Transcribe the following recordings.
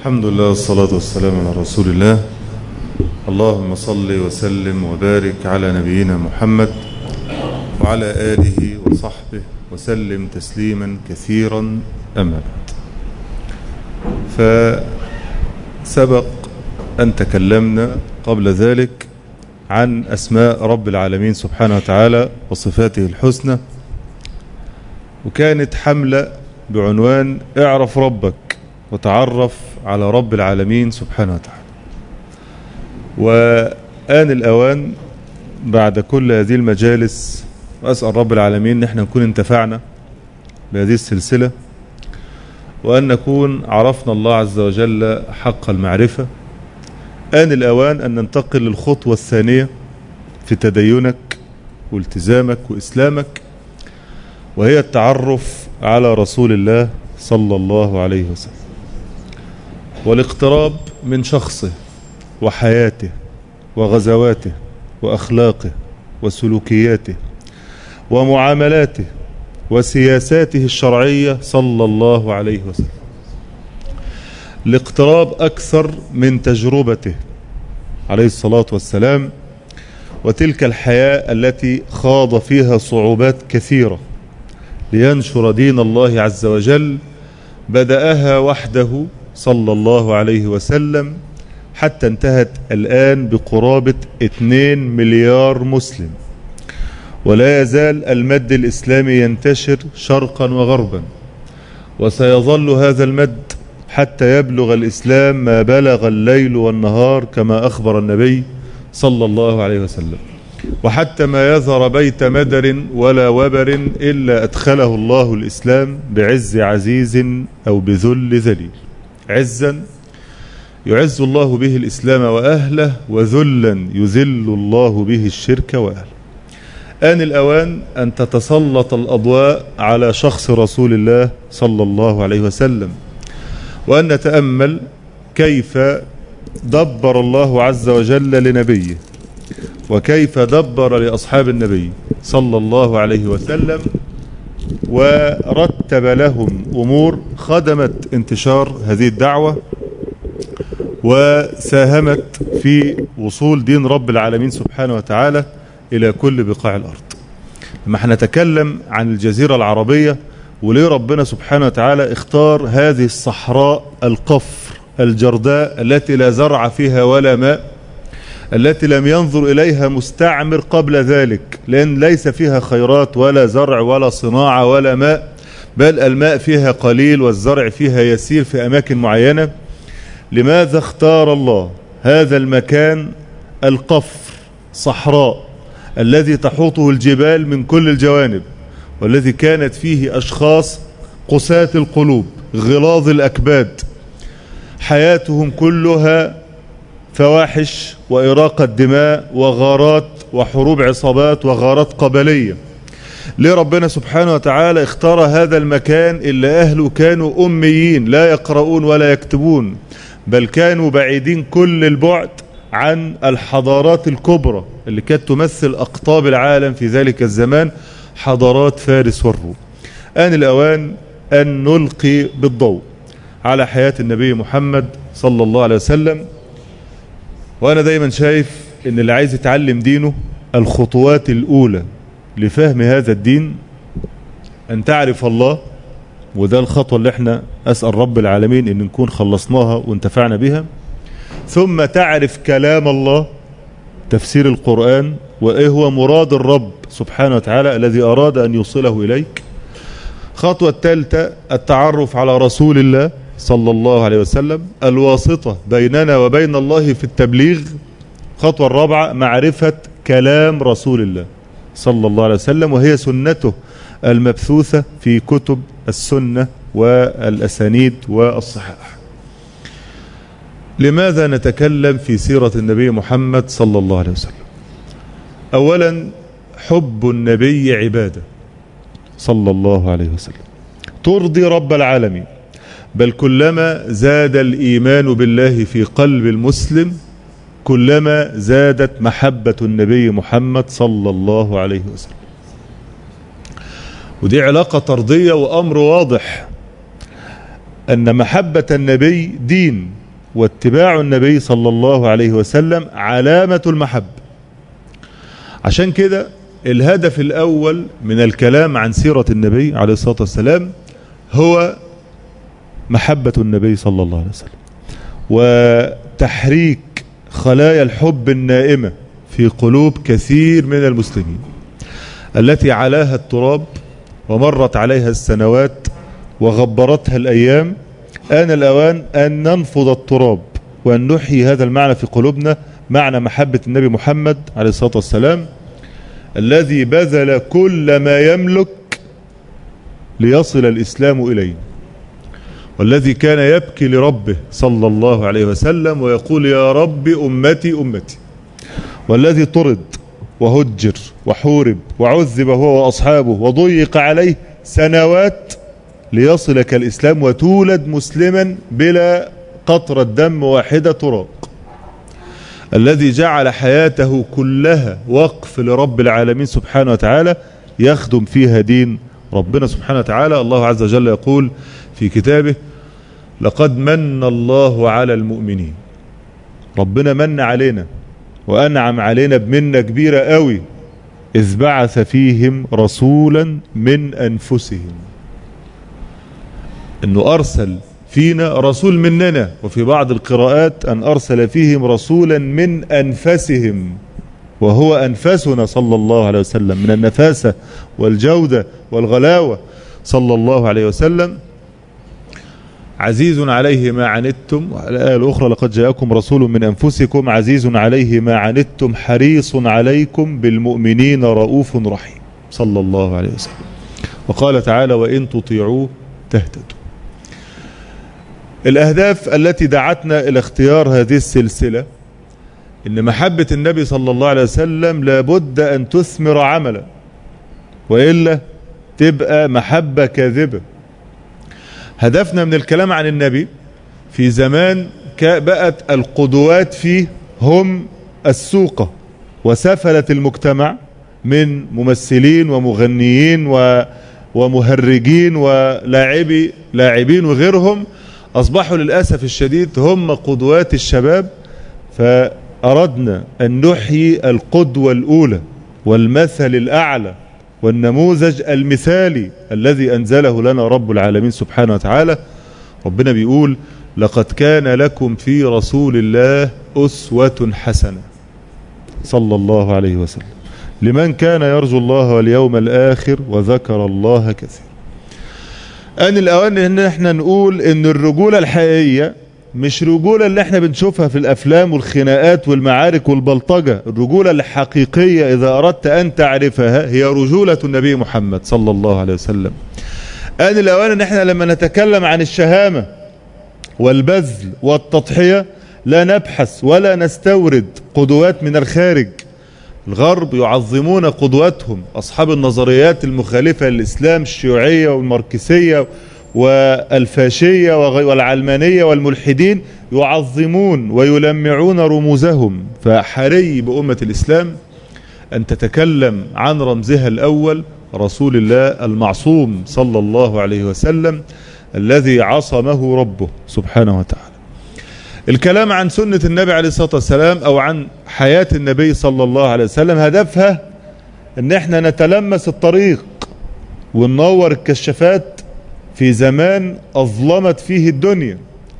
الحمد لله والصلاة والسلام على رسول الله اللهم صل وسلم وبارك على نبينا محمد وعلى آله وصحبه وسلم تسليما كثيرا أما بعد فسبق أن تكلمنا قبل ذلك عن أسماء رب العالمين سبحانه وتعالى وصفاته الحسنى وكانت حملة بعنوان اعرف ربك وتعرف على رب العالمين سبحانه وتعالى وآن الأوان بعد كل هذه المجالس وأسأل رب العالمين نحن نكون انتفعنا بهذه السلسلة وأن نكون عرفنا الله عز وجل حق المعرفة آن الأوان أن ننتقل للخطوة الثانية في تدينك والتزامك وإسلامك وهي التعرف على رسول الله صلى الله عليه وسلم والاقتراب من شخصه وحياته وغزواته وأخلاقه وسلوكياته ومعاملاته وسياساته الشرعية صلى الله عليه وسلم الاقتراب أكثر من تجربته عليه الصلاة والسلام وتلك الحياة التي خاض فيها صعوبات كثيرة لينشر دين الله عز وجل بدأها وحده صلى الله عليه وسلم حتى انتهت الآن بقرابة 2 مليار مسلم ولا يزال المد الإسلامي ينتشر شرقا وغربا وسيظل هذا المد حتى يبلغ الإسلام ما بلغ الليل والنهار كما أخبر النبي صلى الله عليه وسلم وحتى ما يظهر بيت مدر ولا وبر إلا أدخله الله الإسلام بعز عزيز أو بذل ذليل عزا يعز الله به الإسلام وأهله وذلا يذل الله به الشرك وأهله آن الأوان أن تتسلط الأضواء على شخص رسول الله صلى الله عليه وسلم وأن نتأمل كيف دبر الله عز وجل لنبيه وكيف دبر لأصحاب النبي صلى الله عليه وسلم ورتب لهم أمور خدمت انتشار هذه الدعوة وساهمت في وصول دين رب العالمين سبحانه وتعالى إلى كل بقاع الأرض لما احنا نتكلم عن الجزيرة العربية وليه ربنا سبحانه وتعالى اختار هذه الصحراء القفر الجرداء التي لا زرع فيها ولا ماء التي لم ينظر إليها مستعمر قبل ذلك لأن ليس فيها خيرات ولا زرع ولا صناعة ولا ماء بل الماء فيها قليل والزرع فيها يسير في أماكن معينة لماذا اختار الله هذا المكان القفر صحراء الذي تحوطه الجبال من كل الجوانب والذي كانت فيه أشخاص قساة القلوب غلاظ الأكباد حياتهم كلها فواحش وإراقة دماء وغارات وحروب عصابات وغارات قبلية ليه ربنا سبحانه وتعالى اختار هذا المكان اللي أهله كانوا أميين لا يقرؤون ولا يكتبون بل كانوا بعيدين كل البعد عن الحضارات الكبرى اللي كانت تمثل أقطاب العالم في ذلك الزمان حضارات فارس والروم آن الأوان أن نلقي بالضوء على حياة النبي محمد صلى الله عليه وسلم وأنا دايما شايف أن اللي عايز يتعلم دينه الخطوات الأولى لفهم هذا الدين أن تعرف الله وده الخطوة اللي احنا أسأل رب العالمين أن نكون خلصناها وانتفعنا بها ثم تعرف كلام الله تفسير القرآن وإيه هو مراد الرب سبحانه وتعالى الذي أراد أن يوصله إليك خطوة الثالثة التعرف على رسول الله صلى الله عليه وسلم الواسطة بيننا وبين الله في التبليغ خطوة الرابعة معرفة كلام رسول الله صلى الله عليه وسلم وهي سنته المبثوثة في كتب السنة والأسانيد والصحاح لماذا نتكلم في سيرة النبي محمد صلى الله عليه وسلم أولا حب النبي عبادة صلى الله عليه وسلم ترضي رب العالمين بل كلما زاد الإيمان بالله في قلب المسلم كلما زادت محبة النبي محمد صلى الله عليه وسلم ودي علاقة طردية وأمر واضح أن محبة النبي دين واتباع النبي صلى الله عليه وسلم علامة المحبة عشان كده الهدف الأول من الكلام عن سيرة النبي عليه الصلاة والسلام هو محبة النبي صلى الله عليه وسلم وتحريك خلايا الحب النائمة في قلوب كثير من المسلمين التي علاها التراب ومرت عليها السنوات وغبرتها الأيام آن الأوان أن ننفض التراب وأن نحيي هذا المعنى في قلوبنا معنى محبة النبي محمد عليه الصلاة والسلام الذي بذل كل ما يملك ليصل الإسلام إليه والذي كان يبكي لربه صلى الله عليه وسلم ويقول يا رب أمتي أمتي والذي طرد وهجر وحورب وعذب هو وأصحابه وضيق عليه سنوات ليصلك الإسلام وتولد مسلما بلا قطرة دم واحدة تراق الذي جعل حياته كلها وقف لرب العالمين سبحانه وتعالى يخدم فيها دين ربنا سبحانه وتعالى الله عز وجل يقول في كتابه لقد من الله على المؤمنين ربنا من علينا وأنعم علينا بمنة كبيرة قوي إذ بعث فيهم رسولا من أنفسهم أنه أرسل فينا رسول مننا وفي بعض القراءات أن أرسل فيهم رسولا من أنفسهم وهو أنفسنا صلى الله عليه وسلم من النفاسة والجودة والغلاوة صلى الله عليه وسلم عزيز عليه ما عنتم والآية الأخرى لقد جاءكم رسول من أنفسكم عزيز عليه ما عنتم حريص عليكم بالمؤمنين رؤوف رحيم صلى الله عليه وسلم وقال تعالى وإن تطيعوه تهتدوا الأهداف التي دعتنا إلى اختيار هذه السلسلة إن محبة النبي صلى الله عليه وسلم لابد أن تثمر عملا وإلا تبقى محبة كاذبة هدفنا من الكلام عن النبي في زمان بقت القدوات فيه هم السوقة وسفلة المجتمع من ممثلين ومغنيين و ومهرجين ولاعبي لاعبين وغيرهم أصبحوا للأسف الشديد هم قدوات الشباب فأردنا أن نحيي القدوة الأولى والمثل الأعلى والنموذج المثالي الذي أنزله لنا رب العالمين سبحانه وتعالى ربنا بيقول لقد كان لكم في رسول الله أسوة حسنة صلى الله عليه وسلم لمن كان يرجو الله واليوم الآخر وذكر الله كثيرا أن الأوان إن احنا نقول إن الرجولة الحقيقية مش رجولة اللي احنا بنشوفها في الأفلام والخناقات والمعارك والبلطجة الرجولة الحقيقية إذا أردت أن تعرفها هي رجولة النبي محمد صلى الله عليه وسلم أن الأوان إن احنا لما نتكلم عن الشهامة والبذل والتضحية لا نبحث ولا نستورد قدوات من الخارج الغرب يعظمون قدواتهم أصحاب النظريات المخالفة للإسلام الشيوعية والماركسية والفاشية والعلمانية والملحدين يعظمون ويلمعون رموزهم فحري بأمة الإسلام أن تتكلم عن رمزها الأول رسول الله المعصوم صلى الله عليه وسلم الذي عصمه ربه سبحانه وتعالى الكلام عن سنة النبي عليه الصلاة والسلام أو عن حياة النبي صلى الله عليه وسلم هدفها ان احنا نتلمس الطريق وننور الكشافات في زمان أظلمت فيه الدنيا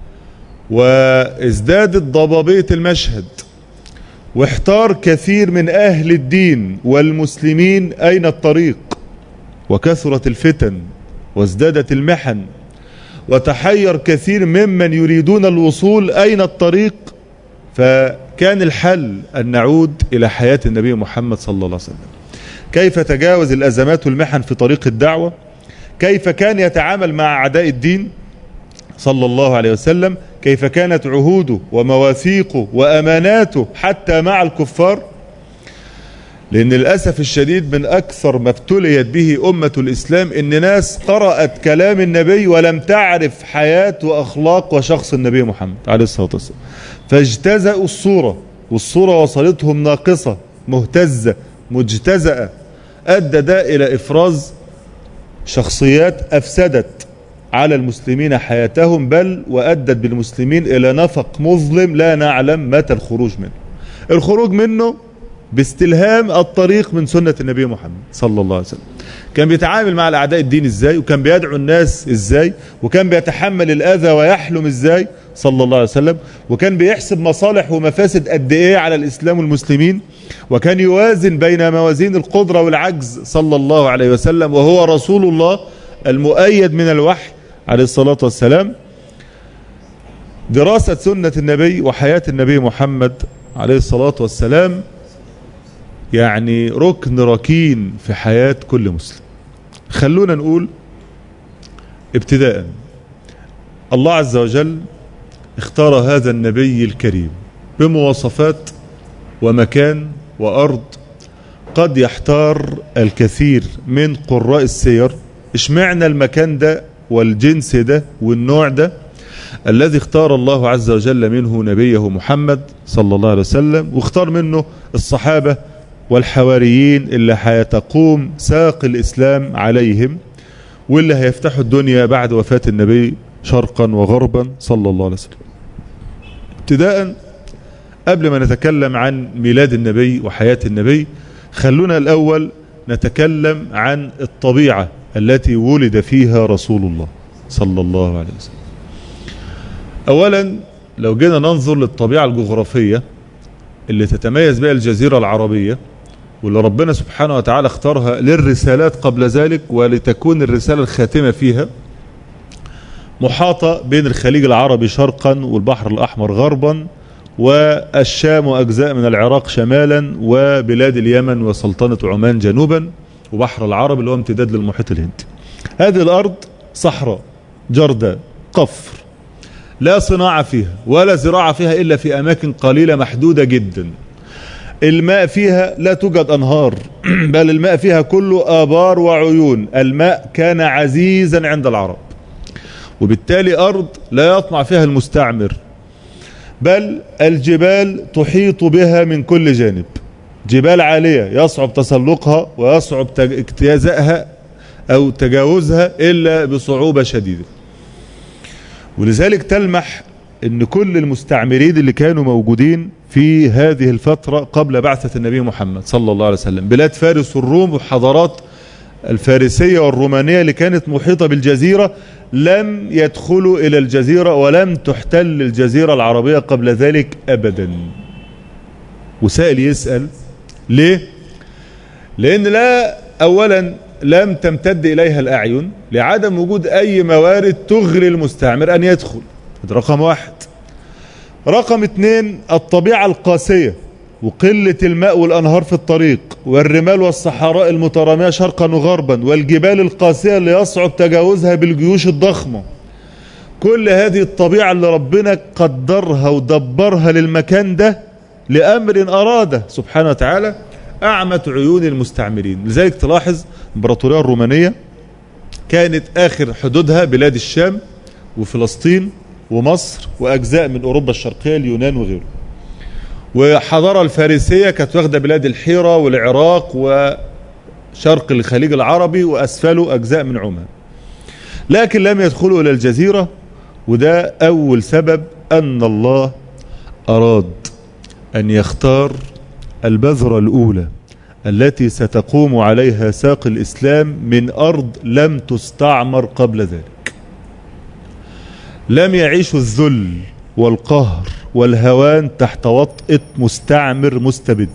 وازدادت ضبابية المشهد واحتار كثير من أهل الدين والمسلمين أين الطريق وكثرت الفتن وازدادت المحن وتحير كثير ممن يريدون الوصول أين الطريق فكان الحل أن نعود إلى حياة النبي محمد صلى الله عليه وسلم كيف تجاوز الأزمات والمحن في طريق الدعوة كيف كان يتعامل مع أعداء الدين صلى الله عليه وسلم كيف كانت عهوده ومواثيقه وأماناته حتى مع الكفار لأن للأسف الشديد من أكثر ما ابتليت به أمة الإسلام إن ناس قرأت كلام النبي ولم تعرف حياة وأخلاق وشخص النبي محمد عليه الصلاة والسلام فاجتزأوا الصورة والصورة وصلتهم ناقصة مهتزة مجتزأة أدى ده إلى إفراز شخصيات أفسدت على المسلمين حياتهم بل وأدت بالمسلمين إلى نفق مظلم لا نعلم متى الخروج منه الخروج منه باستلهام الطريق من سنة النبي محمد صلى الله عليه وسلم كان بيتعامل مع الأعداء الدين إزاي وكان بيدعو الناس إزاي وكان بيتحمل الأذى ويحلم إزاي صلى الله عليه وسلم وكان بيحسب مصالح ومفاسد قد إيه على الإسلام والمسلمين وكان يوازن بين موازين القدرة والعجز صلى الله عليه وسلم وهو رسول الله المؤيد من الوحي عليه الصلاة والسلام دراسة سنة النبي وحياة النبي محمد عليه الصلاة والسلام يعني ركن ركين في حياة كل مسلم خلونا نقول ابتداء الله عز وجل اختار هذا النبي الكريم بمواصفات ومكان وأرض قد يحتار الكثير من قراء السير اشمعنى المكان ده والجنس ده والنوع ده الذي اختار الله عز وجل منه نبيه محمد صلى الله عليه وسلم واختار منه الصحابة والحواريين اللي هيتقوم ساق الإسلام عليهم واللي هيفتحوا الدنيا بعد وفاة النبي شرقا وغربا صلى الله عليه وسلم ابتداء قبل ما نتكلم عن ميلاد النبي وحياة النبي خلونا الأول نتكلم عن الطبيعة التي ولد فيها رسول الله صلى الله عليه وسلم أولا لو جينا ننظر للطبيعة الجغرافية اللي تتميز بها الجزيرة العربية واللي ربنا سبحانه وتعالى اختارها للرسالات قبل ذلك ولتكون الرسالة الخاتمة فيها محاطة بين الخليج العربي شرقا والبحر الأحمر غربا والشام وأجزاء من العراق شمالا وبلاد اليمن وسلطنة عمان جنوبا وبحر العرب اللي هو امتداد للمحيط الهندي هذه الأرض صحراء جردة قفر لا صناعة فيها ولا زراعة فيها إلا في أماكن قليلة محدودة جدا الماء فيها لا توجد أنهار بل الماء فيها كله آبار وعيون الماء كان عزيزا عند العرب وبالتالي أرض لا يطمع فيها المستعمر بل الجبال تحيط بها من كل جانب جبال عالية يصعب تسلقها ويصعب اجتيازها أو تجاوزها إلا بصعوبة شديدة ولذلك تلمح ان كل المستعمرين اللي كانوا موجودين في هذه الفترة قبل بعثة النبي محمد صلى الله عليه وسلم بلاد فارس والروم وحضارات الفارسية والرومانية اللي كانت محيطة بالجزيرة لم يدخلوا إلى الجزيرة ولم تحتل الجزيرة العربية قبل ذلك أبدا وسائل يسأل ليه لأن لا أولا لم تمتد إليها الأعين لعدم وجود أي موارد تغري المستعمر أن يدخل ده رقم واحد رقم اتنين الطبيعة القاسية وقلة الماء والأنهار في الطريق والرمال والصحراء المترامية شرقا وغربا والجبال القاسية اللي يصعب تجاوزها بالجيوش الضخمة كل هذه الطبيعة اللي ربنا قدرها ودبرها للمكان ده لأمر أراده سبحانه وتعالى أعمت عيون المستعمرين لذلك تلاحظ الإمبراطورية الرومانية كانت آخر حدودها بلاد الشام وفلسطين ومصر وأجزاء من أوروبا الشرقية اليونان وغيره وحضارة الفارسية كانت واخدة بلاد الحيرة والعراق وشرق الخليج العربي وأسفله أجزاء من عمان لكن لم يدخلوا إلى الجزيرة وده أول سبب أن الله أراد أن يختار البذرة الأولى التي ستقوم عليها ساق الإسلام من أرض لم تستعمر قبل ذلك لم يعيشوا الذل والقهر والهوان تحت وطئة مستعمر مستبد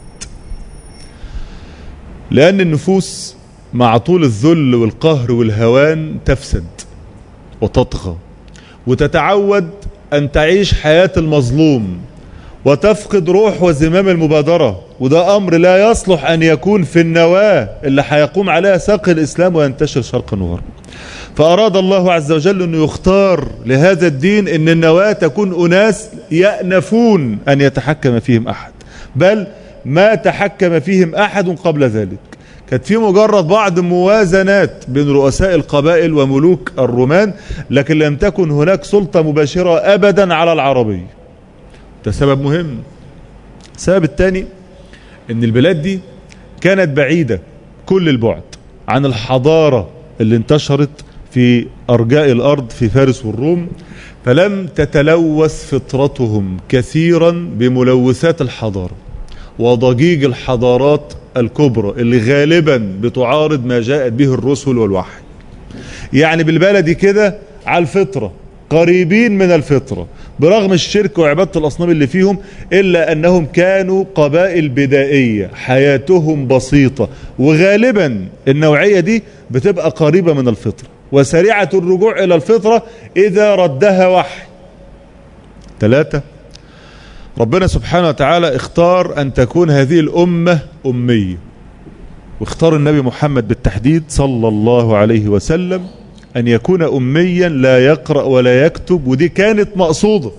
لأن النفوس مع طول الذل والقهر والهوان تفسد وتطغى وتتعود أن تعيش حياة المظلوم وتفقد روح وزمام المبادرة وده أمر لا يصلح أن يكون في النواة اللي هيقوم عليها ساق الإسلام وينتشر شرقا وغربا فأراد الله عز وجل أنه يختار لهذا الدين أن النواة تكون أناس يأنفون أن يتحكم فيهم أحد بل ما تحكم فيهم أحد قبل ذلك كانت في مجرد بعض موازنات بين رؤساء القبائل وملوك الرومان لكن لم تكن هناك سلطة مباشرة أبدا على العربية ده سبب مهم السبب الثاني ان البلاد دي كانت بعيدة كل البعد عن الحضارة اللي انتشرت في أرجاء الأرض في فارس والروم فلم تتلوث فطرتهم كثيرا بملوثات الحضارة وضجيج الحضارات الكبرى اللي غالبا بتعارض ما جاءت به الرسل والوحي يعني بالبلدي كده على الفطرة قريبين من الفطرة برغم الشرك وعبادة الأصنام اللي فيهم إلا أنهم كانوا قبائل بدائية حياتهم بسيطة وغالبا النوعية دي بتبقى قريبة من الفطرة وسريعة الرجوع إلى الفطرة إذا ردها وحي ثلاثة ربنا سبحانه وتعالى اختار أن تكون هذه الأمة أمية واختار النبي محمد بالتحديد صلى الله عليه وسلم أن يكون أميا لا يقرأ ولا يكتب ودي كانت مقصودة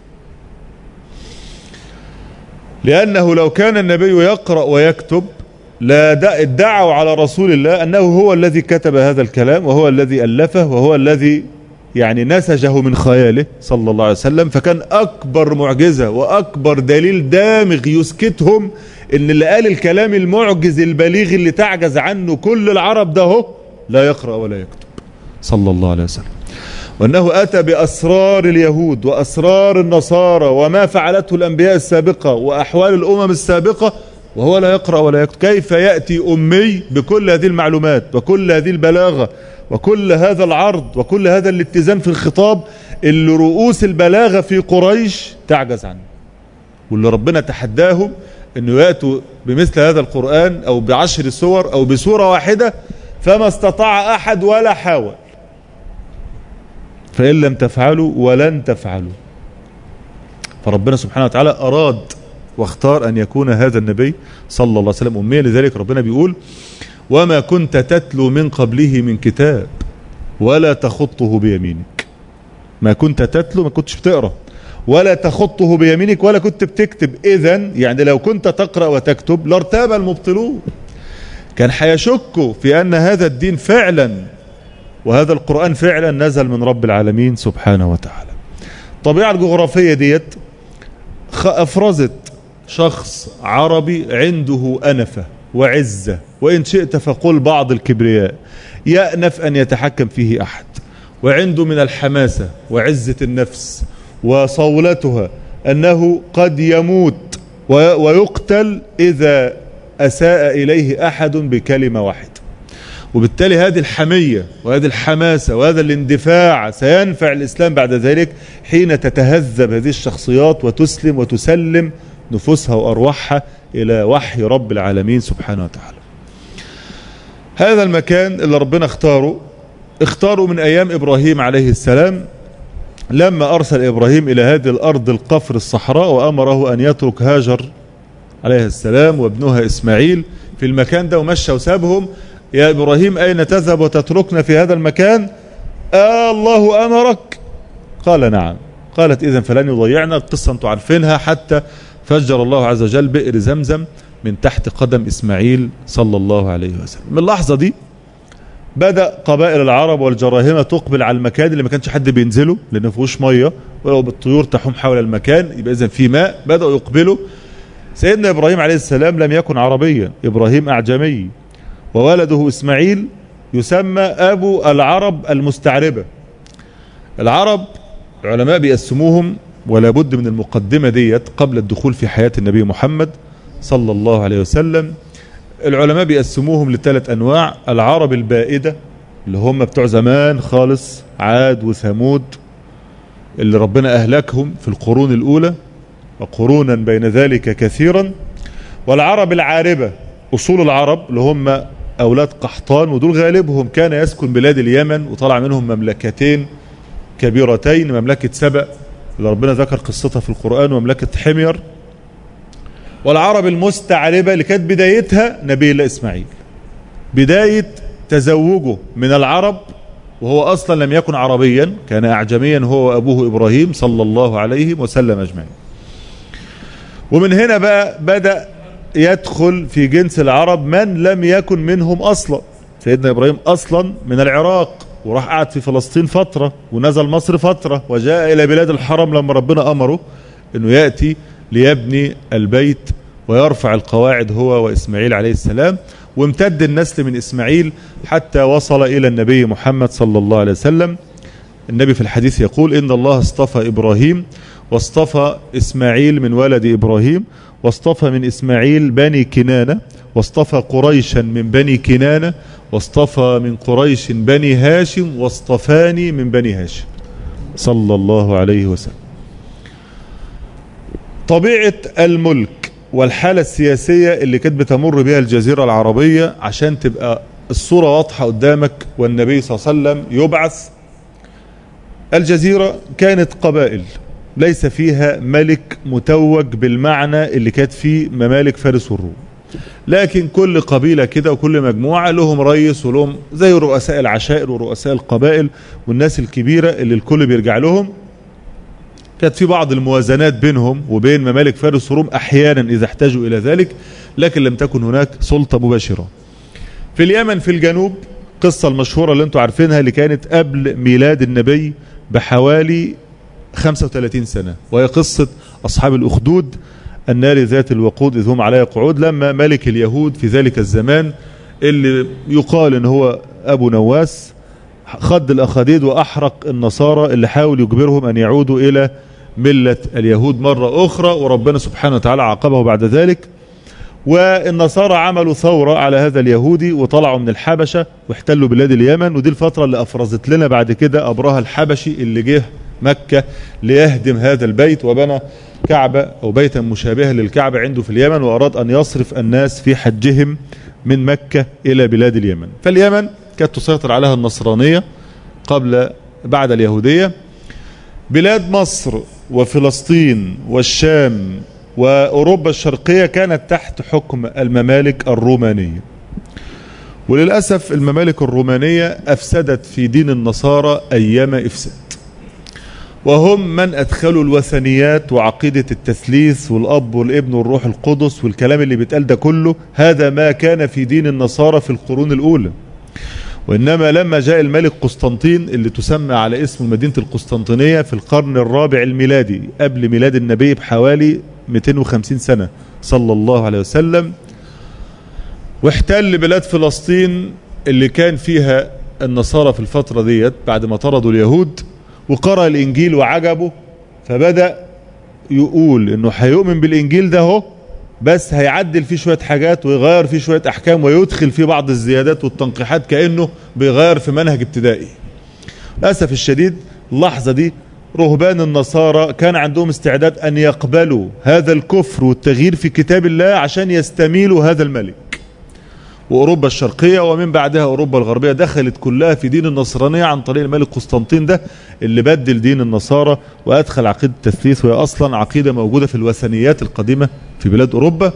لأنه لو كان النبي يقرأ ويكتب لا ادعوا على رسول الله أنه هو الذي كتب هذا الكلام وهو الذي ألفه وهو الذي يعني نسجه من خياله صلى الله عليه وسلم فكان أكبر معجزة وأكبر دليل دامغ يسكتهم ان اللي قال الكلام المعجز البليغ اللي تعجز عنه كل العرب ده هو لا يقرأ ولا يكتب صلى الله عليه وسلم وأنه أتى بأسرار اليهود وأسرار النصارى وما فعلته الأنبياء السابقة وأحوال الأمم السابقة وهو لا يقرأ ولا يكتب كيف يأتي أمي بكل هذه المعلومات وكل هذه البلاغة وكل هذا العرض وكل هذا الاتزان في الخطاب اللي رؤوس البلاغة في قريش تعجز عنه واللي ربنا تحداهم انه يأتوا بمثل هذا القرآن او بعشر سور او بسورة واحدة فما استطاع احد ولا حاول فإن لم تفعلوا ولن تفعلوا فربنا سبحانه وتعالى أراد واختار أن يكون هذا النبي صلى الله عليه وسلم أمية لذلك ربنا بيقول وما كنت تتلو من قبله من كتاب ولا تخطه بيمينك ما كنت تتلو ما كنتش بتقرأ ولا تخطه بيمينك ولا كنت بتكتب إذا يعني لو كنت تقرأ وتكتب لارتاب المبطلون كان حيشكوا في أن هذا الدين فعلا وهذا القرآن فعلا نزل من رب العالمين سبحانه وتعالى الطبيعة الجغرافية ديت أفرزت شخص عربي عنده أنفة وعزة وإن شئت فقل بعض الكبرياء يأنف أن يتحكم فيه أحد وعنده من الحماسة وعزة النفس وصولتها أنه قد يموت ويقتل إذا أساء إليه أحد بكلمة واحدة وبالتالي هذه الحمية وهذه الحماسة وهذا الاندفاع سينفع الإسلام بعد ذلك حين تتهذب هذه الشخصيات وتسلم وتسلم نفوسها وأرواحها إلى وحي رب العالمين سبحانه وتعالى هذا المكان اللي ربنا اختاره اختاره من أيام إبراهيم عليه السلام لما أرسل إبراهيم إلى هذه الأرض القفر الصحراء وأمره أن يترك هاجر عليه السلام وابنها إسماعيل في المكان ده ومشى وسابهم يا إبراهيم أين تذهب وتتركنا في هذا المكان آه الله أمرك قال نعم قالت إذا فلن يضيعنا القصة أنتم عارفينها حتى فجر الله عز وجل بئر زمزم من تحت قدم إسماعيل صلى الله عليه وسلم من اللحظة دي بدأ قبائل العرب والجراهمة تقبل على المكان اللي ما كانش حد بينزله لأنه فيهوش مية ولو بالطيور تحوم حول المكان يبقى إذا في ماء بدأوا يقبلوا سيدنا إبراهيم عليه السلام لم يكن عربيا إبراهيم أعجمي وولده إسماعيل يسمى أبو العرب المستعربة العرب العلماء بيقسموهم ولا بد من المقدمة ديت قبل الدخول في حياة النبي محمد صلى الله عليه وسلم العلماء بيقسموهم لثلاث أنواع العرب البائدة اللي هم بتوع زمان خالص عاد وثمود اللي ربنا أهلكهم في القرون الأولى وقرونا بين ذلك كثيرا والعرب العاربة أصول العرب اللي هم أولاد قحطان ودول غالبهم كان يسكن بلاد اليمن وطلع منهم مملكتين كبيرتين مملكة سبأ اللي ربنا ذكر قصتها في القرآن ومملكة حمير والعرب المستعربة اللي كانت بدايتها نبي الله إسماعيل بداية تزوجه من العرب وهو أصلا لم يكن عربيا كان أعجميا هو وأبوه إبراهيم صلى الله عليه وسلم أجمعين ومن هنا بقى بدأ يدخل في جنس العرب من لم يكن منهم أصلا سيدنا إبراهيم أصلا من العراق وراح قعد في فلسطين فترة ونزل مصر فترة وجاء إلى بلاد الحرم لما ربنا أمره أنه يأتي ليبني البيت ويرفع القواعد هو وإسماعيل عليه السلام وامتد النسل من إسماعيل حتى وصل إلى النبي محمد صلى الله عليه وسلم النبي في الحديث يقول إن الله اصطفى إبراهيم واصطفى إسماعيل من ولد إبراهيم واصطفى من إسماعيل بني كنانة واصطفى قريشا من بني كنانة واصطفى من قريش بني هاشم واصطفاني من بني هاشم صلى الله عليه وسلم طبيعة الملك والحالة السياسية اللي كانت بتمر بها الجزيرة العربية عشان تبقى الصورة واضحة قدامك والنبي صلى الله عليه وسلم يبعث الجزيرة كانت قبائل ليس فيها ملك متوج بالمعنى اللي كانت فيه ممالك فارس والروم لكن كل قبيلة كده وكل مجموعة لهم رئيس ولهم زي رؤساء العشائر ورؤساء القبائل والناس الكبيرة اللي الكل بيرجع لهم كانت في بعض الموازنات بينهم وبين ممالك فارس والروم أحيانا إذا احتاجوا إلى ذلك لكن لم تكن هناك سلطة مباشرة في اليمن في الجنوب قصة المشهورة اللي انتم عارفينها اللي كانت قبل ميلاد النبي بحوالي 35 سنة وهي قصة أصحاب الأخدود النار ذات الوقود إذ هم عليها قعود لما ملك اليهود في ذلك الزمان اللي يقال ان هو أبو نواس خد الأخاديد وأحرق النصارى اللي حاول يجبرهم أن يعودوا إلى ملة اليهود مرة أخرى وربنا سبحانه وتعالى عاقبه بعد ذلك والنصارى عملوا ثورة على هذا اليهودي وطلعوا من الحبشة واحتلوا بلاد اليمن ودي الفترة اللي أفرزت لنا بعد كده أبرهة الحبشي اللي جه مكة ليهدم هذا البيت وبنى كعبة أو بيتا مشابها للكعبة عنده في اليمن وأراد أن يصرف الناس في حجهم من مكة إلى بلاد اليمن فاليمن كانت تسيطر عليها النصرانية قبل بعد اليهودية بلاد مصر وفلسطين والشام وأوروبا الشرقية كانت تحت حكم الممالك الرومانية وللأسف الممالك الرومانية أفسدت في دين النصارى أيام إفساد وهم من أدخلوا الوثنيات وعقيدة التثليث والأب والابن والروح القدس والكلام اللي بيتقال ده كله هذا ما كان في دين النصارى في القرون الأولى وإنما لما جاء الملك قسطنطين اللي تسمى على اسم مدينة القسطنطينية في القرن الرابع الميلادي قبل ميلاد النبي بحوالي 250 سنة صلى الله عليه وسلم واحتل بلاد فلسطين اللي كان فيها النصارى في الفترة ديت بعد ما طردوا اليهود وقرأ الإنجيل وعجبه فبدأ يقول انه هيؤمن بالإنجيل ده هو بس هيعدل فيه شوية حاجات ويغير فيه شوية أحكام ويدخل فيه بعض الزيادات والتنقيحات كأنه بيغير في منهج ابتدائي للأسف الشديد اللحظة دي رهبان النصارى كان عندهم استعداد أن يقبلوا هذا الكفر والتغيير في كتاب الله عشان يستميلوا هذا الملك وأوروبا الشرقية ومن بعدها أوروبا الغربية دخلت كلها في دين النصرانية عن طريق الملك قسطنطين ده اللي بدل دين النصارى وأدخل عقيدة التثليث وهي أصلا عقيدة موجودة في الوثنيات القديمة في بلاد أوروبا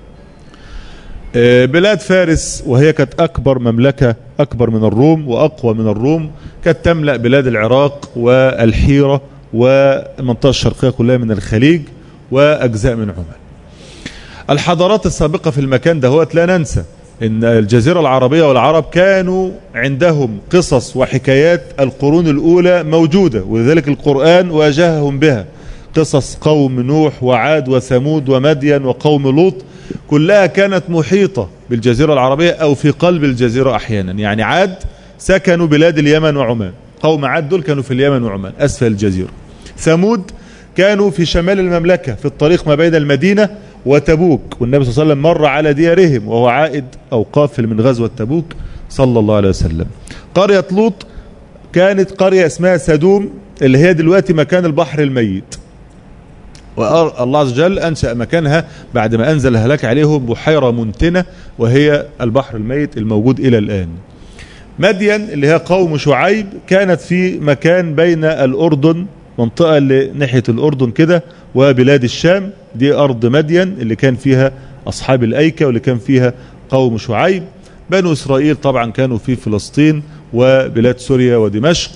بلاد فارس وهي كانت أكبر مملكة أكبر من الروم وأقوى من الروم كانت تملأ بلاد العراق والحيرة والمنطقة الشرقية كلها من الخليج وأجزاء من عمان الحضارات السابقة في المكان ده هو لا ننسى ان الجزيرة العربية والعرب كانوا عندهم قصص وحكايات القرون الاولى موجودة ولذلك القرآن واجههم بها قصص قوم نوح وعاد وثمود ومدين وقوم لوط كلها كانت محيطة بالجزيرة العربية او في قلب الجزيرة احيانا يعني عاد سكنوا بلاد اليمن وعمان قوم عاد دول كانوا في اليمن وعمان اسفل الجزيرة ثمود كانوا في شمال المملكة في الطريق ما بين المدينة وتبوك والنبي صلى الله عليه وسلم مر على ديارهم وهو عائد أو قافل من غزوة تبوك صلى الله عليه وسلم قرية لوط كانت قرية اسمها سدوم اللي هي دلوقتي مكان البحر الميت والله عز وجل أنشأ مكانها بعد ما أنزل هلاك عليهم بحيرة منتنة وهي البحر الميت الموجود إلى الآن مدين اللي هي قوم شعيب كانت في مكان بين الأردن منطقة اللي ناحية الأردن كده وبلاد الشام دي أرض مدين اللي كان فيها أصحاب الأيكة واللي كان فيها قوم شعيب بنو إسرائيل طبعا كانوا في فلسطين وبلاد سوريا ودمشق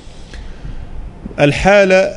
الحالة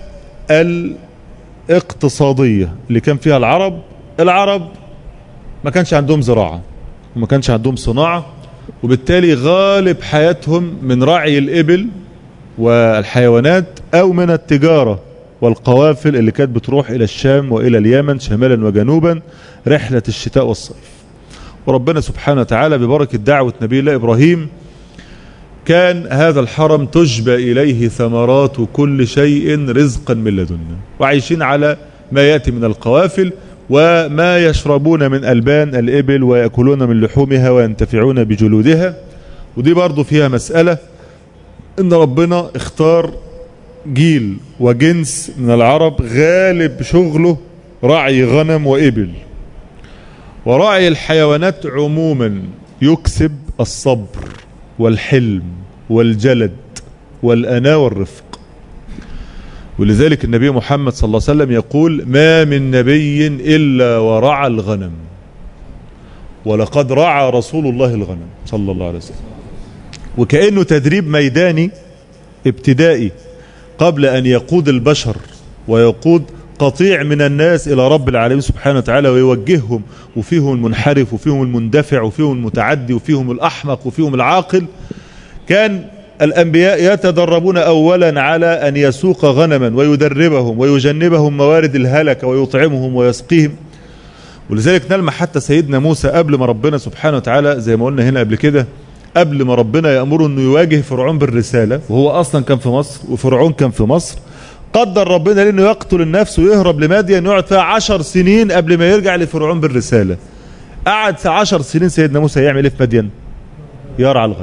الاقتصادية اللي كان فيها العرب العرب ما كانش عندهم زراعة وما كانش عندهم صناعة وبالتالي غالب حياتهم من رعي الإبل والحيوانات أو من التجارة والقوافل اللي كانت بتروح إلى الشام وإلى اليمن شمالا وجنوبا رحلة الشتاء والصيف وربنا سبحانه وتعالى ببركة دعوة نبي الله إبراهيم كان هذا الحرم تجبى إليه ثمرات كل شيء رزقا من لدنا وعايشين على ما يأتي من القوافل وما يشربون من ألبان الإبل ويأكلون من لحومها وينتفعون بجلودها ودي برضو فيها مسألة إن ربنا اختار جيل وجنس من العرب غالب شغله رعي غنم وإبل ورعي الحيوانات عموما يكسب الصبر والحلم والجلد والأنا والرفق ولذلك النبي محمد صلى الله عليه وسلم يقول ما من نبي إلا ورعى الغنم ولقد رعى رسول الله الغنم صلى الله عليه وسلم وكأنه تدريب ميداني ابتدائي قبل أن يقود البشر ويقود قطيع من الناس إلى رب العالمين سبحانه وتعالى ويوجههم وفيهم المنحرف وفيهم المندفع وفيهم المتعدي وفيهم الأحمق وفيهم العاقل كان الأنبياء يتدربون أولا على أن يسوق غنما ويدربهم ويجنبهم موارد الهلكة ويطعمهم ويسقيهم ولذلك نلمح حتى سيدنا موسى قبل ما ربنا سبحانه وتعالى زي ما قلنا هنا قبل كده قبل ما ربنا يأمره أنه يواجه فرعون بالرسالة وهو أصلا كان في مصر وفرعون كان في مصر قدر ربنا لأنه يقتل النفس ويهرب لماديا يقعد فيها عشر سنين قبل ما يرجع لفرعون بالرسالة قعد في عشر سنين سيدنا موسى يعمل ايه في مدين يرعى الغنم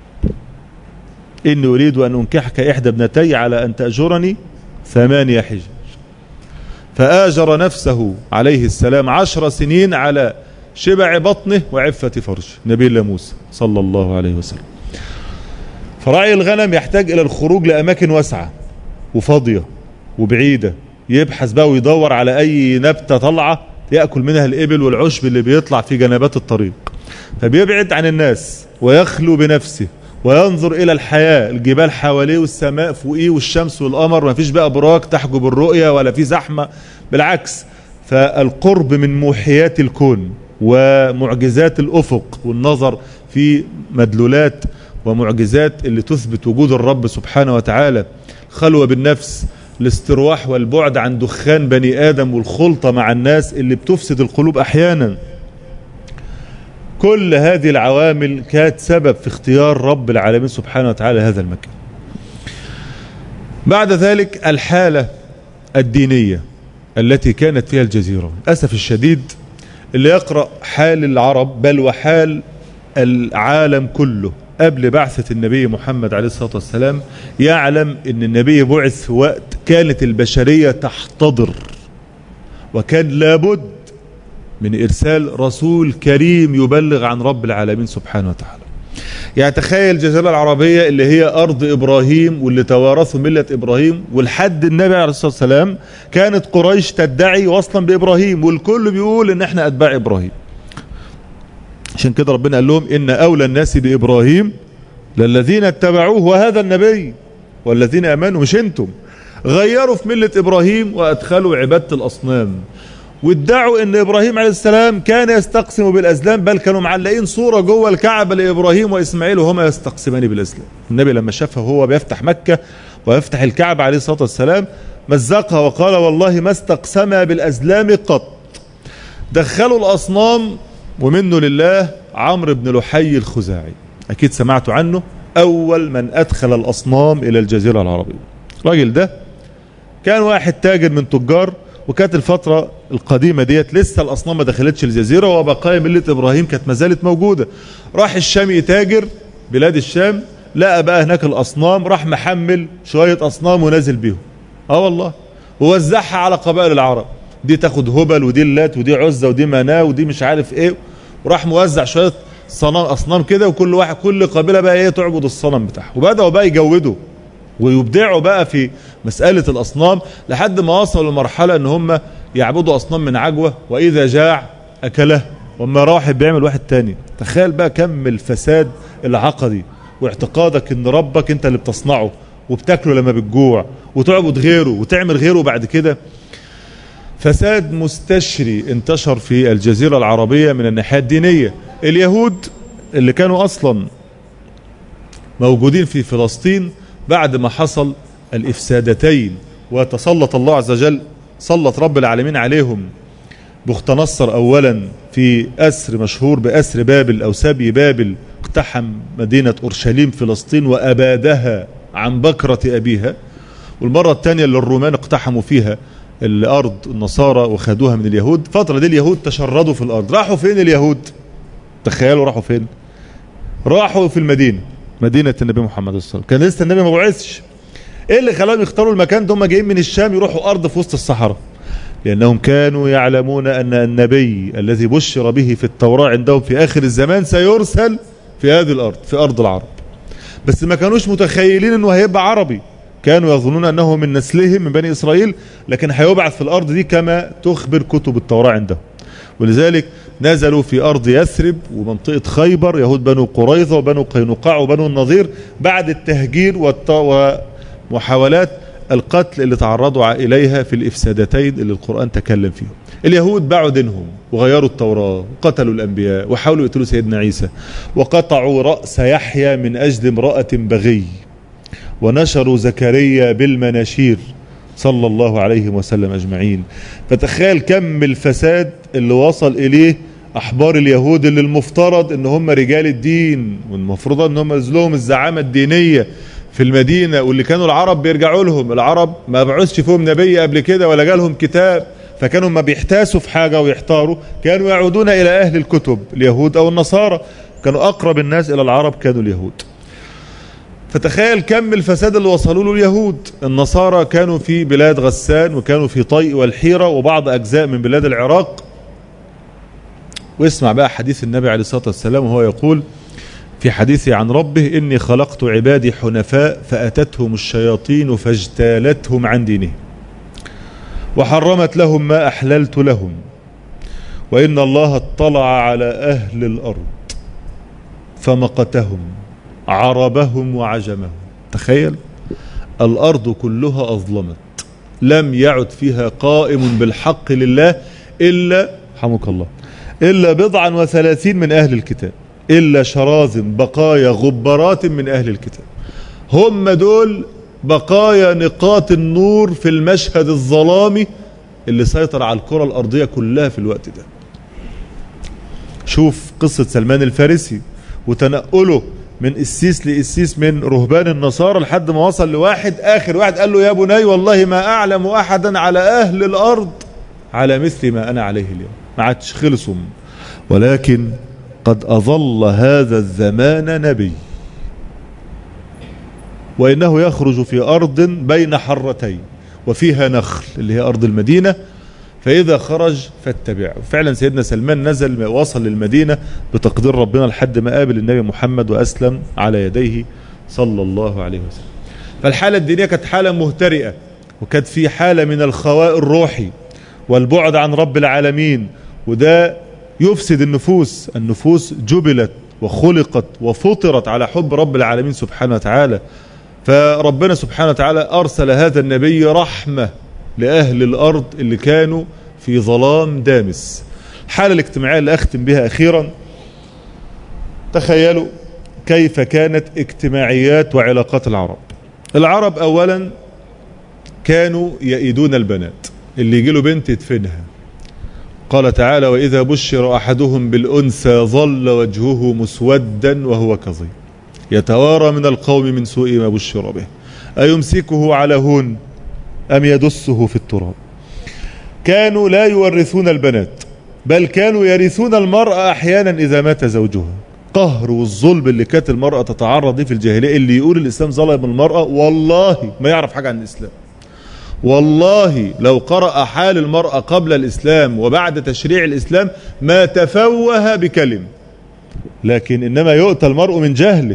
إني أريد أن أنكحك إحدى ابنتي على أن تأجرني ثمانية حجج فآجر نفسه عليه السلام عشر سنين على شبع بطنه وعفة فرج نبي الله موسى صلى الله عليه وسلم فرعي الغنم يحتاج إلى الخروج لأماكن واسعة وفاضية وبعيدة يبحث بقى ويدور على أي نبتة طلعة يأكل منها الإبل والعشب اللي بيطلع في جنبات الطريق فبيبعد عن الناس ويخلو بنفسه وينظر إلى الحياة الجبال حواليه والسماء فوقيه والشمس والقمر ما فيش بقى براك تحجب الرؤية ولا في زحمة بالعكس فالقرب من موحيات الكون ومعجزات الأفق والنظر في مدلولات ومعجزات اللي تثبت وجود الرب سبحانه وتعالى خلوة بالنفس الاسترواح والبعد عن دخان بني آدم والخلطة مع الناس اللي بتفسد القلوب أحيانا كل هذه العوامل كانت سبب في اختيار رب العالمين سبحانه وتعالى هذا المكان بعد ذلك الحالة الدينية التي كانت فيها الجزيرة للأسف الشديد اللي يقرأ حال العرب بل وحال العالم كله قبل بعثة النبي محمد عليه الصلاة والسلام يعلم ان النبي بعث في وقت كانت البشرية تحتضر وكان لابد من إرسال رسول كريم يبلغ عن رب العالمين سبحانه وتعالى يعني تخيل الجزيرة العربية اللي هي أرض إبراهيم واللي توارثوا ملة إبراهيم والحد النبي عليه الصلاة والسلام كانت قريش تدعي وصلا بإبراهيم والكل بيقول إن إحنا أتباع إبراهيم عشان كده ربنا قال لهم إن أولى الناس بإبراهيم للذين اتبعوه وهذا النبي والذين أمنوا مش أنتم غيروا في ملة إبراهيم وأدخلوا عبادة الأصنام وادعوا ان ابراهيم عليه السلام كان يستقسم بالازلام بل كانوا معلقين صورة جوه الكعبة لابراهيم واسماعيل وهما يستقسمان بالازلام النبي لما شافها وهو بيفتح مكة ويفتح الكعبة عليه الصلاة والسلام مزقها وقال والله ما استقسم بالازلام قط دخلوا الاصنام ومنه لله عمرو بن لحي الخزاعي اكيد سمعتوا عنه اول من ادخل الاصنام الى الجزيرة العربية الراجل ده كان واحد تاجر من تجار وكانت الفترة القديمة ديت لسه الأصنام ما دخلتش الجزيرة وبقايا ملة إبراهيم كانت ما زالت موجودة راح الشام يتاجر بلاد الشام لقى بقى هناك الأصنام راح محمل شوية أصنام ونازل بيهم اه والله ووزعها على قبائل العرب دي تاخد هبل ودي اللات ودي عزة ودي مناه ودي مش عارف ايه وراح موزع شوية صنم أصنام كده وكل واحد كل قبيلة بقى ايه تعبد الصنم بتاعها وبدأوا بقى يجودوا ويبدعوا بقى في مسألة الأصنام لحد ما وصلوا لمرحلة ان هم يعبدوا أصنام من عجوة وإذا جاع أكله وما راح بيعمل واحد تاني تخيل بقى كم الفساد العقدي واعتقادك ان ربك انت اللي بتصنعه وبتاكله لما بتجوع وتعبد غيره وتعمل غيره بعد كده فساد مستشري انتشر في الجزيرة العربية من الناحية الدينية اليهود اللي كانوا أصلا موجودين في فلسطين بعد ما حصل الإفسادتين وتسلط الله عز وجل سلط رب العالمين عليهم بخت نصر أولا في أسر مشهور بأسر بابل أو سبي بابل اقتحم مدينة أورشليم فلسطين وأبادها عن بكرة أبيها والمرة الثانية اللي الرومان اقتحموا فيها الأرض النصارى وخدوها من اليهود فترة دي اليهود تشردوا في الأرض راحوا فين اليهود تخيلوا راحوا فين راحوا في المدينة مدينة النبي محمد صلى الله عليه وسلم كان لسه النبي ما بعثش ايه اللي خلاهم يختاروا المكان ده هم جايين من الشام يروحوا أرض في وسط الصحراء لأنهم كانوا يعلمون أن النبي الذي بشر به في التوراة عندهم في آخر الزمان سيرسل في هذه الأرض في أرض العرب بس ما كانوش متخيلين أنه هيبقى عربي كانوا يظنون أنه من نسلهم من بني إسرائيل لكن هيبعث في الأرض دي كما تخبر كتب التوراة عندهم ولذلك نزلوا في أرض يثرب ومنطقة خيبر يهود بنو قريظة وبنو قينقاع وبنو النظير بعد التهجير ومحاولات القتل اللي تعرضوا إليها في الإفسادتين اللي القرآن تكلم فيهم اليهود باعوا دينهم وغيروا التوراة وقتلوا الأنبياء وحاولوا يقتلوا سيدنا عيسى وقطعوا رأس يحيى من أجل امرأة بغي ونشروا زكريا بالمناشير صلى الله عليه وسلم أجمعين فتخيل كم الفساد اللي وصل إليه أحبار اليهود اللي المفترض ان هم رجال الدين والمفروض ان هم لهم الزعامة الدينية في المدينة واللي كانوا العرب بيرجعوا لهم العرب ما بعثش فيهم نبي قبل كده ولا جالهم كتاب فكانوا ما بيحتاسوا في حاجة ويحتاروا كانوا يعودون إلى أهل الكتب اليهود أو النصارى كانوا أقرب الناس إلى العرب كانوا اليهود فتخيل كم الفساد اللي وصلوا له اليهود النصارى كانوا في بلاد غسان وكانوا في طيء والحيرة وبعض أجزاء من بلاد العراق واسمع بقى حديث النبي عليه الصلاة والسلام وهو يقول في حديثه عن ربه إني خلقت عبادي حنفاء فأتتهم الشياطين فاجتالتهم عن دينهم وحرمت لهم ما أحللت لهم وإن الله اطلع على أهل الأرض فمقتهم عربهم وعجمهم تخيل الأرض كلها أظلمت لم يعد فيها قائم بالحق لله إلا حمك الله إلا بضعا وثلاثين من أهل الكتاب إلا شراذم بقايا غبرات من أهل الكتاب هم دول بقايا نقاط النور في المشهد الظلامي اللي سيطر على الكرة الأرضية كلها في الوقت ده شوف قصة سلمان الفارسي وتنقله من قسيس لقسيس من رهبان النصارى لحد ما وصل لواحد آخر واحد قال له يا بني والله ما أعلم أحدا على أهل الأرض على مثل ما أنا عليه اليوم ما عادش خلصوا ولكن قد أظل هذا الزمان نبي وإنه يخرج في أرض بين حرتين وفيها نخل اللي هي أرض المدينة فإذا خرج فاتبعه فعلا سيدنا سلمان نزل وصل للمدينة بتقدير ربنا لحد ما قابل النبي محمد وأسلم على يديه صلى الله عليه وسلم فالحالة الدينية كانت حالة مهترئة وكانت في حالة من الخواء الروحي والبعد عن رب العالمين وده يفسد النفوس النفوس جبلت وخلقت وفطرت على حب رب العالمين سبحانه وتعالى فربنا سبحانه وتعالى أرسل هذا النبي رحمة لأهل الأرض اللي كانوا في ظلام دامس الحالة الاجتماعية اللي أختم بها أخيرا تخيلوا كيف كانت اجتماعيات وعلاقات العرب العرب أولا كانوا يئدون البنات اللي يجي له بنت يدفنها قال تعالى وإذا بشر أحدهم بالأنثى ظل وجهه مسودا وهو كظيم يتوارى من القوم من سوء ما بشر به أيمسكه على هون أم يدسه في التراب كانوا لا يورثون البنات بل كانوا يرثون المرأة أحيانا إذا مات زوجها قهر والظلم اللي كانت المرأة تتعرض في الجاهلية اللي يقول الإسلام ظلم المرأة والله ما يعرف حاجة عن الإسلام والله لو قرأ حال المرأة قبل الإسلام وبعد تشريع الإسلام ما تفوه بكلم لكن إنما يؤتى المرء من جهله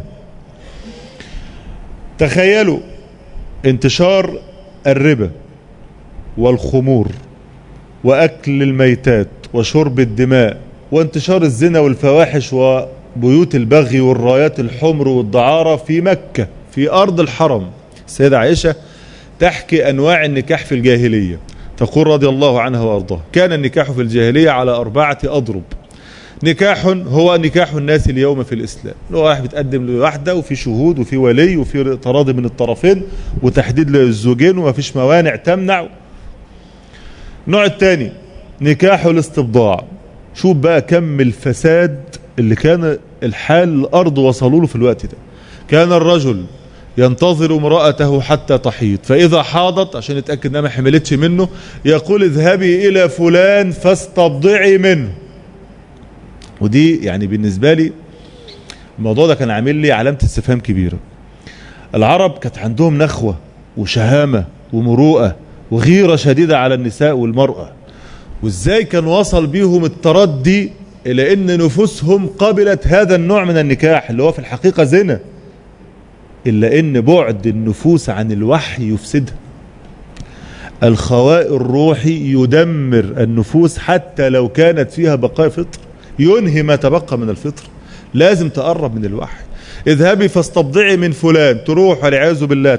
تخيلوا انتشار الربا والخمور وأكل الميتات وشرب الدماء وانتشار الزنا والفواحش وبيوت البغي والرايات الحمر والدعارة في مكة في أرض الحرم السيدة عائشة تحكي أنواع النكاح في الجاهلية تقول رضي الله عنها وأرضاها كان النكاح في الجاهلية على أربعة أضرب نكاح هو نكاح الناس اليوم في الإسلام لو واحد بتقدم لوحدة وفي شهود وفي ولي وفي تراضي من الطرفين وتحديد للزوجين وما فيش موانع تمنع النوع الثاني نكاح الاستبضاع شوف بقى كم الفساد اللي كان الحال الأرض وصلوا له في الوقت ده كان الرجل ينتظر امرأته حتى تحيض فإذا حاضت عشان يتأكد انها ما حملتش منه يقول اذهبي إلى فلان فاستبضعي منه ودي يعني بالنسبة لي الموضوع ده كان عامل لي علامة استفهام كبيرة العرب كانت عندهم نخوة وشهامة ومروءة وغيرة شديدة على النساء والمرأة وازاي كان وصل بيهم التردي الى ان نفوسهم قبلت هذا النوع من النكاح اللي هو في الحقيقة زنا الا ان بعد النفوس عن الوحي يفسدها الخواء الروحي يدمر النفوس حتى لو كانت فيها بقايا فطر ينهي ما تبقى من الفطر لازم تقرب من الوحي اذهبي فاستبضعي من فلان تروح والعياذ بالله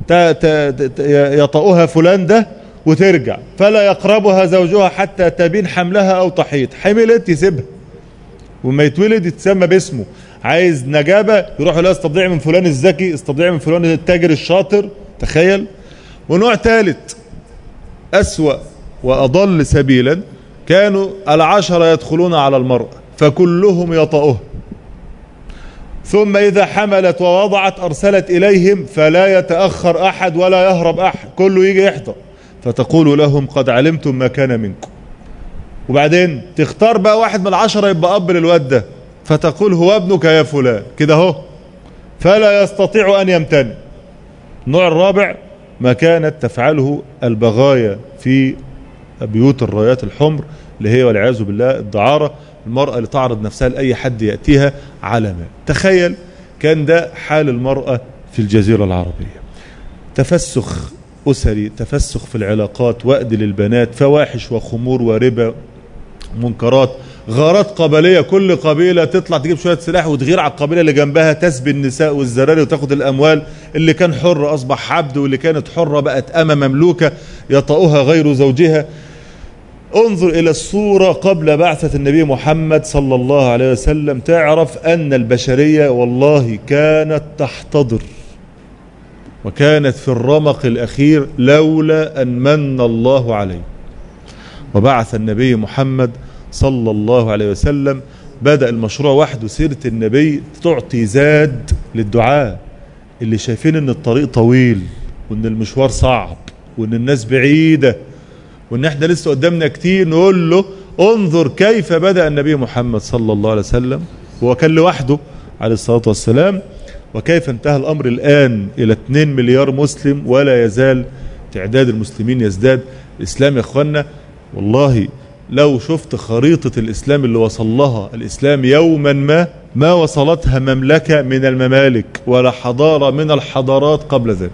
يطأها فلان ده وترجع فلا يقربها زوجها حتى تبين حملها او تحيط حملت يسيبها وما يتولد يتسمى باسمه عايز نجابة يروح لا استبضعي من فلان الذكي استبضعي من فلان التاجر الشاطر تخيل ونوع ثالث أسوأ وأضل سبيلا كانوا العشرة يدخلون على المرأة فكلهم يطأها ثم إذا حملت ووضعت أرسلت إليهم فلا يتأخر أحد ولا يهرب أحد كله يجي يحضر فتقول لهم قد علمتم ما كان منكم وبعدين تختار بقى واحد من العشرة يبقى أب للواد ده فتقول هو ابنك يا فلان كده اهو فلا يستطيع أن يمتنع النوع الرابع ما كانت تفعله البغايا في بيوت الرايات الحمر اللي هي والعياذ بالله الدعارة المرأة اللي تعرض نفسها لأي حد يأتيها على ما تخيل كان ده حال المرأة في الجزيرة العربية تفسخ أسري تفسخ في العلاقات وأد للبنات فواحش وخمور وربا منكرات غارات قبلية كل قبيلة تطلع تجيب شوية سلاح وتغير على القبيلة اللي جنبها تسبي النساء والزراري وتاخد الأموال اللي كان حر أصبح عبد واللي كانت حرة بقت أمة مملوكة يطأها غير زوجها انظر إلى الصورة قبل بعثة النبي محمد صلى الله عليه وسلم تعرف أن البشرية والله كانت تحتضر وكانت في الرمق الأخير لولا أن من الله عليه وبعث النبي محمد صلى الله عليه وسلم بدأ المشروع وحده سيرة النبي تعطي زاد للدعاء اللي شايفين ان الطريق طويل وان المشوار صعب وان الناس بعيدة وان احنا لسه قدامنا كتير نقول له انظر كيف بدأ النبي محمد صلى الله عليه وسلم هو كان لوحده عليه الصلاة والسلام وكيف انتهى الأمر الآن إلى 2 مليار مسلم ولا يزال تعداد المسلمين يزداد الإسلام يا أخوانا والله لو شفت خريطة الإسلام اللي وصل لها الإسلام يوما ما ما وصلتها مملكة من الممالك ولا حضارة من الحضارات قبل ذلك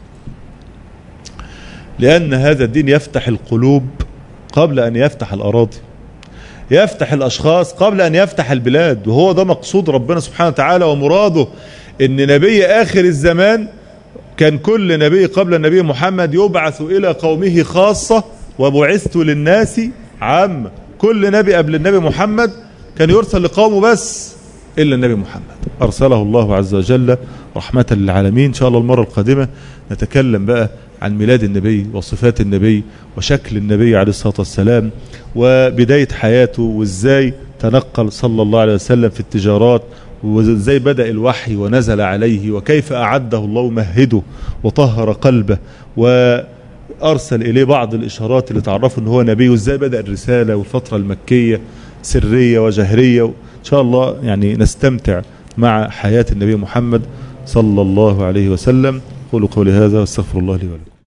لأن هذا الدين يفتح القلوب قبل أن يفتح الأراضي يفتح الأشخاص قبل أن يفتح البلاد وهو ده مقصود ربنا سبحانه وتعالى ومراده ان نبي آخر الزمان كان كل نبي قبل النبي محمد يبعث إلى قومه خاصة وبعثت للناس عامة كل نبي قبل النبي محمد كان يرسل لقومه بس إلا النبي محمد أرسله الله عز وجل رحمة للعالمين إن شاء الله المرة القادمة نتكلم بقى عن ميلاد النبي وصفات النبي وشكل النبي عليه الصلاة والسلام وبداية حياته وإزاي تنقل صلى الله عليه وسلم في التجارات وازاي بدأ الوحي ونزل عليه وكيف أعده الله مهده وطهر قلبه وأرسل إليه بعض الإشارات اللي تعرفوا أنه هو نبي وازاي بدأ الرسالة والفترة المكية سرية وجهرية إن شاء الله يعني نستمتع مع حياة النبي محمد صلى الله عليه وسلم قولوا قولي هذا واستغفر الله لي ولكم